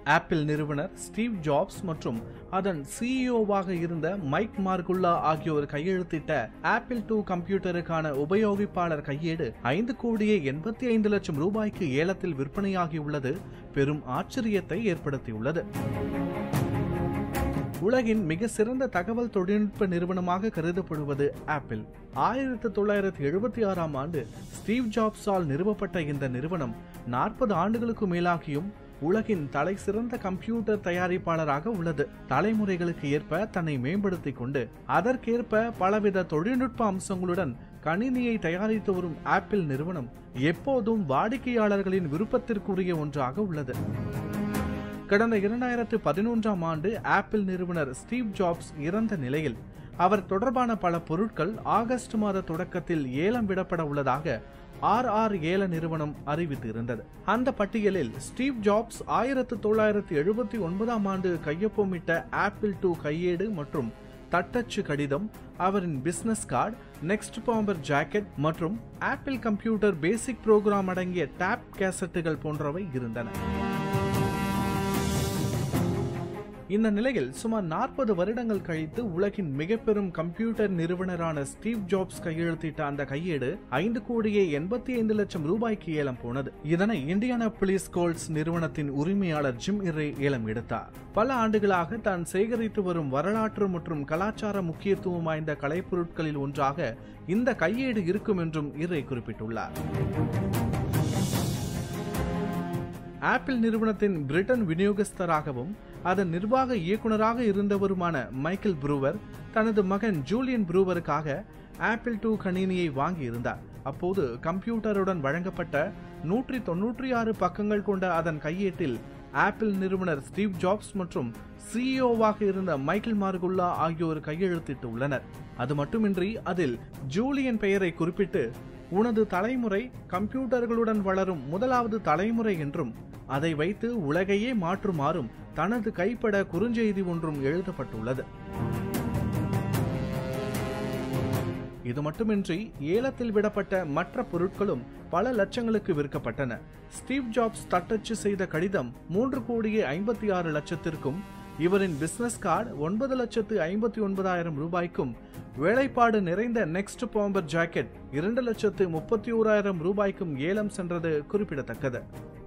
apple நிறுவனர் Steve jobs மற்றும் அதன் சிஇஓவாக இருந்த மைக் மார்குல்லா ஆகியோர் கையெழுத்திட்ட ஆப்பிள் டூ கம்ப்யூட்டருக்கான உபயோகிப்பாளர் கையேடு ஐந்து கோடியே எண்பத்தி ஐந்து லட்சம் ரூபாய்க்கு ஏலத்தில் விற்பனையாகியுள்ளது பெரும் ஆச்சரியத்தை ஏற்படுத்தியுள்ளது உலகின் மிக சிறந்த தகவல் தொழில்நுட்ப நிறுவனமாக கருதப்படுவது ஆப்பிள் ஆயிரத்தி தொள்ளாயிரத்தி எழுபத்தி ஆறாம் ஆண்டு ஸ்டீவ் ஜாப்ஸால் நிறுவப்பட்ட இந்த நிறுவனம் நாற்பது ஆண்டுகளுக்கு மேலாகியும் உலகின் தலை சிறந்த கம்ப்யூட்டர் தயாரிப்பாளராக உள்ளது தலைமுறைகளுக்கு ஏற்ப தன்னை மேம்படுத்திக் கொண்டு அதற்கேற்ப பலவித தொழில்நுட்ப அம்சங்களுடன் கணினியை தயாரித்து வரும் ஆப்பிள் நிறுவனம் எப்போதும் வாடிக்கையாளர்களின் விருப்பத்திற்குரிய ஒன்றாக உள்ளது கடந்த இரண்டாயிரத்து பதினொன்றாம் ஆண்டு ஆப்பிள் நிறுவனர் ஸ்டீவ் ஜாப்ஸ் இறந்த நிலையில் அவர் தொடர்பான பல பொருட்கள் ஆகஸ்ட் மாத தொடக்கத்தில் ஏலம் விடப்பட உள்ளதாக ஆர் ஆர் ஏல நிறுவனம் அறிவித்திருந்தது அந்த பட்டியலில் ஸ்டீவ் ஜாப்ஸ் ஆயிரத்து தொள்ளாயிரத்து எழுபத்தி ஒன்பதாம் ஆண்டு கையொப்பமிட்ட ஆப்பிள் டூ கையேடு மற்றும் தட்டச்சு கடிதம் அவரின் business card next bomber jacket மற்றும் ஆப்பிள் கம்ப்யூட்டர் பேசிக் புரோகிராம் அடங்கிய டேப் கேசட்டுகள் போன்றவை இருந்தன இந்த நிலையில் சுமார் நாற்பது வருடங்கள் கழித்து உலகின் மிக பெரும் கம்ப்யூட்டர் நிறுவனரான ஸ்டீவ் ஜாப்ஸ் கையெழுத்திட்ட அந்த கையேடு ஐந்து கோடியே எண்பத்தி ஐந்து லட்சம் ரூபாய்க்கு ஏலம் போனது இதனை இந்தியானா புலிஸ் கோல்ஸ் நிறுவனத்தின் உரிமையாளர் ஜிம் இரே ஏலம் எடுத்தார் பல ஆண்டுகளாக தான் சேகரித்து வரும் வரலாற்று மற்றும் கலாச்சார முக்கியத்துவம் வாய்ந்த கலைப்பொருட்களில் ஒன்றாக இந்த கையேடு இருக்கும் என்றும் இரே குறிப்பிட்டுள்ளார் ஆப்பிள் நிறுவனத்தின் பிரிட்டன் விநியோகஸ்தராகவும் அதன் நிர்வாக இயக்குநராக இருந்தவருமான மைக்கேல் ப்ரூவர் தனது மகன் ஜூலியன் ப்ரூவருக்காக ஆப்பிள் டூ கணினியை வாங்கியிருந்தார் அப்போது கம்ப்யூட்டருடன் வழங்கப்பட்ட நூற்றி தொன்னூற்றி ஆறு பக்கங்கள் கொண்ட அதன் கையேட்டில் ஆப்பிள் நிறுவனர் ஸ்டீவ் ஜாப்ஸ் மற்றும் சிஇஓவாக இருந்த மைக்கேல் மார்குல்லா ஆகியோர் கையெழுத்திட்டு உள்ளனர் அது மட்டுமின்றி அதில் ஜூலியன் பெயரை குறிப்பிட்டு உனது தலைமுறை கம்ப்யூட்டர்களுடன் வளரும் முதலாவது தலைமுறை என்றும் அதை வைத்து உலகையே மாற்றுமாறும் தனது கைப்பட குறுஞ்செய்தி ஒன்றும் எழுதப்பட்டுள்ளது இது மட்டுமின்றி ஏலத்தில் விடப்பட்ட மற்ற பொருட்களும் பல லட்சங்களுக்கு விற்கப்பட்டன ஸ்டீவ் ஜாப்ஸ் தட்டச்சு செய்த கடிதம் மூன்று கோடியே ஐம்பத்தி ஆறு லட்சத்திற்கும் இவரின் பிசினஸ் கார்டு ஒன்பது லட்சத்து ஐம்பத்தி ஒன்பதாயிரம் ரூபாய்க்கும் வேலைப்பாடு நிறைந்த நெக்ஸ்ட் பாம்பர் ஜாக்கெட் இரண்டு லட்சத்து முப்பத்தி ஓராயிரம் ரூபாய்க்கும் ஏலம் சென்றது குறிப்பிடத்தக்கது